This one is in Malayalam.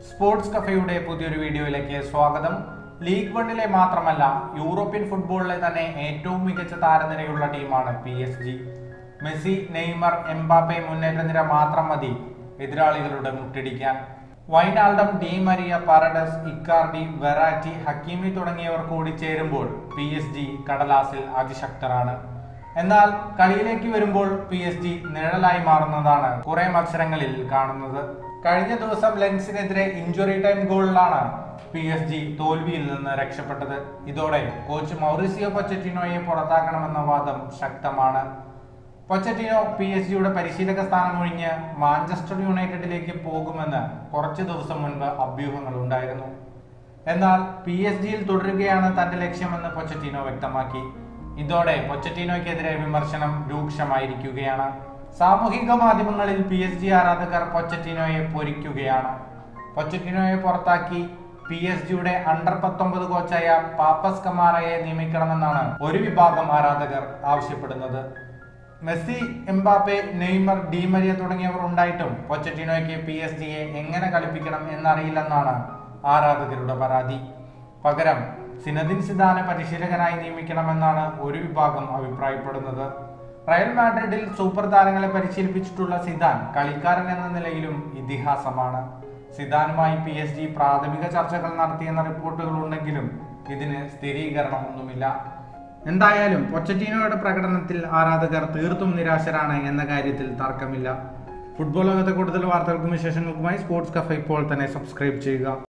സ്പോർട്സ് കഫയുടെ പുതിയൊരു വീഡിയോയിലേക്ക് സ്വാഗതം ലീഗ് വണ്ണിലെ മാത്രമല്ല യൂറോപ്യൻ ഫുട്ബോളിലെ തന്നെ ഏറ്റവും മികച്ച താരനിരയുള്ള ടീമാണ് P S G Messi Neymar Mbappe മുന്നേറ്റ നിര മാത്രം മതി എതിരാളികളുടെ മുട്ടിടിക്കാൻ Wijnaldum Di Maria Paredes Icardi Verratti Hakimi തുടങ്ങിയവർ കൂടി ചേരുമ്പോൾ പി എസ് ജി കടലാസിൽ അതിശക്തരാണ് എന്നാൽ കളിയിലേക്ക് വരുമ്പോൾ പി എസ് ജി നിഴലായി മാറുന്നതാണ് കുറെ മത്സരങ്ങളിൽ കാണുന്നത് കഴിഞ്ഞ ദിവസം ലെൻസിനെതിരെ ഇഞ്ചുറി ടൈം ഗോളിലാണ് പി എസ് ജി തോൽവിയിൽ നിന്ന് രക്ഷപ്പെട്ടത് ഇതോടെ കോച്ച് മൗറിസിയോ പൊച്ചറ്റിനോയെ പുറത്താക്കണമെന്ന വാദം ശക്തമാണ് പൊച്ചറ്റിനോ പി എസ് ജിയുടെ പരിശീലക സ്ഥാനം ഒഴിഞ്ഞ് മാഞ്ചസ്റ്റർ യുണൈറ്റഡിലേക്ക് പോകുമെന്ന് കുറച്ചു ദിവസം മുൻപ് അഭ്യൂഹങ്ങൾ ഉണ്ടായിരുന്നു എന്നാൽ പി എസ് ജിയിൽ തുടരുകയാണ് തന്റെ ലക്ഷ്യമെന്ന് പൊച്ചറ്റീനോ വ്യക്തമാക്കി ഇതോടെ പൊച്ചറ്റീനോയ്ക്കെതിരെ വിമർശനം രൂക്ഷമായിരിക്കുകയാണ് സാമൂഹിക മാധ്യമങ്ങളിൽ പി എസ് ജി ആരാധകർ പൊച്ചറ്റീനോയെ പൊരിക്കുകയാണ് പൊച്ചറ്റീനോയെ പുറത്താക്കി പി എസ് ജിയുടെ അണ്ടർ പത്തൊമ്പത് കോച്ചായ പാപ്പസ് കമാറയെ നിയമിക്കണമെന്നാണ് ഒരു വിഭാഗം ആരാധകർ ആവശ്യപ്പെടുന്നത് മെസ്സി എംബാപ്പെ നെയ്മർ ഡീമരിയ തുടങ്ങിയവർ ഉണ്ടായിട്ടും പൊച്ചറ്റിനോയ്ക്ക് പി എസ് ജിയെ എങ്ങനെ കളിപ്പിക്കണം എന്നറിയില്ലെന്നാണ് ആരാധകരുടെ പരാതി പകരം സിനദിൻ സിദാനെ പരിശീലകനായി നിയമിക്കണമെന്നാണ് ഒരു വിഭാഗം അഭിപ്രായപ്പെടുന്നത് റയൽ മാഡ്രിഡിൽ സൂപ്പർ താരങ്ങളെ പരിശീലിപ്പിച്ചിട്ടുള്ള സിദാൻ കളിക്കാരൻ എന്ന നിലയിലും ഇതിഹാസമാണ് സിദാനുമായി പി എസ് ജി പ്രാഥമിക ചർച്ചകൾ നടത്തിയെന്ന റിപ്പോർട്ടുകൾ ഉണ്ടെങ്കിലും ഇതിന് സ്ഥിരീകരണമൊന്നുമില്ല എന്തായാലും പൊച്ചറ്റീനോയുടെ പ്രകടനത്തിൽ ആരാധകർ തീർത്തും നിരാശരാണ് എന്ന കാര്യത്തിൽ തർക്കമില്ല ഫുട്ബോൾ ലോകത്തെ കൂടുതൽ വാർത്തകൾക്കും വിശേഷങ്ങൾക്കുമായി സ്പോർട്സ് കഫ ഇപ്പോൾ തന്നെ സബ്സ്ക്രൈബ് ചെയ്യുക